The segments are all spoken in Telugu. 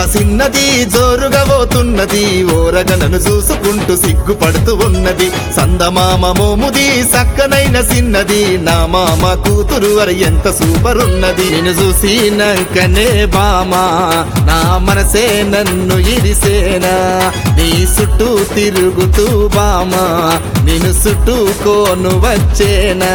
సిన్నది జోరుగా పోతున్నది ఓరగనను చూసుకుంటూ సిగ్గుపడుతూ ఉన్నది సందమామ మోముది సక్కనైన సిన్నది నా మామ కూతురు అర ఎంత సూపర్ ఉన్నది నేను చూసినాకనే బామా నా మనసే నన్ను ఇరిసేనా నీ చుట్టూ తిరుగుతూ బామా నేను చుట్టూకోను వచ్చేనా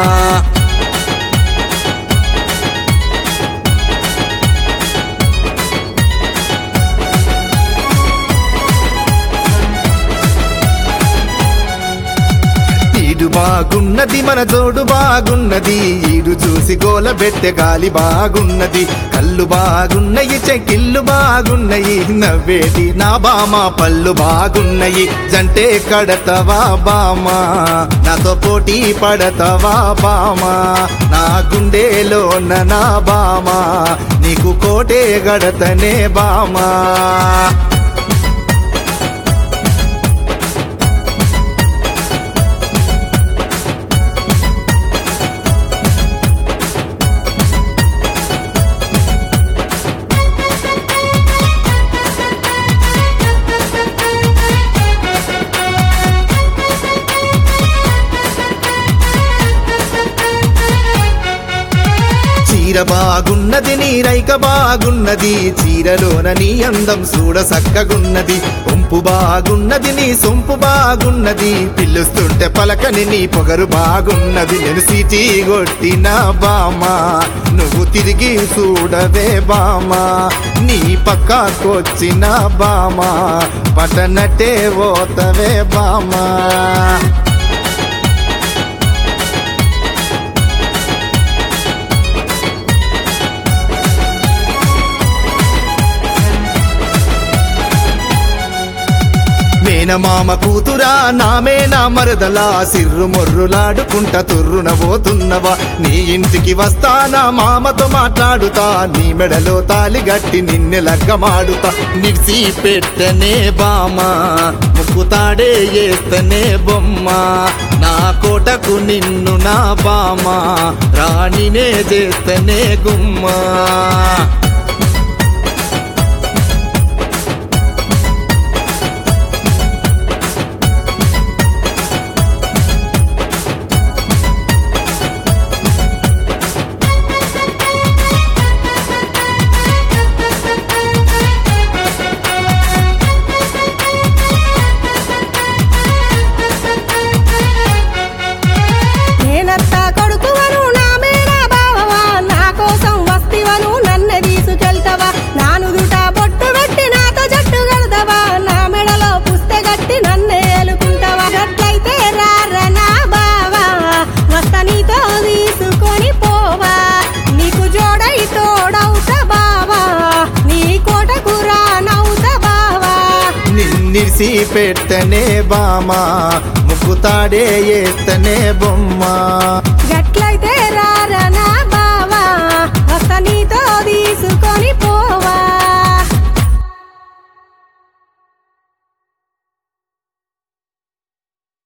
ఈడు బాగున్నది మన జోడు బాగున్నది ఈడు చూసి గోల పెట్టె గాలి బాగున్నది కళ్ళు బాగున్నయి చెక్కిళ్ళు బాగున్నయి నవ్వేటి నా బామ పళ్ళు బాగున్నయి జంటే కడతవా బామా నాతో పోటీ పడతవా బామా నా గుండెలోన నా బామా నీకు కోటే గడతనే బామా చీర బాగున్నది నీ రైక బాగున్నది చీరలోన నీ అందం చూడ సక్కగున్నది ఒంపు బాగున్నది నీ సొంపు బాగున్నది పిలుస్తుంటే పలకని నీ పొగరు బాగున్నది నేను సీటీ కొట్టిన బామా నువ్వు తిరిగి చూడవే బామా నీ పక్కకొచ్చిన బామా పటనటే పోతవే బామా మేనమామ కూతురా నామే నా మరదలా సిర్రు మొర్రులాడుకుంట తుర్రున పోతున్నవా నీ ఇంటికి వస్తానా మామతో మాట్లాడుతా నీ మెడలో తాలి గట్టి నిన్నె లగ్గమాడుతా నిడిసి పెట్టనే బామా ముక్కుతాడే ఏస్తనే బొమ్మ నా కోటకు నిన్ను నా బామా రాణినే చేస్తనే గుమ్మా నేనత్తా కొడుకువను నా మేనా బావవా నా కోసం వస్తివను నన్ను తీసుకెళ్తావా నాను దుట బొట్టు పెట్టి నాతో జట్టు కడతావా నా మెడలో పుస్తె గట్టి నన్నే ఏలుకుంటావా గట్లయితే రారా నా బావా వస్త నీతో తీసుకొని పోవా నీకు జోడై తోడవుతా బావా నీ కోటకు రానవుతా బావా నిన్నిసి పెట్టనే బామా ముక్కుతాడే ఏస్తనే బొమ్మ గట్లయితే రారా నా బావా వస్త నీతో తీసుకొని పోవా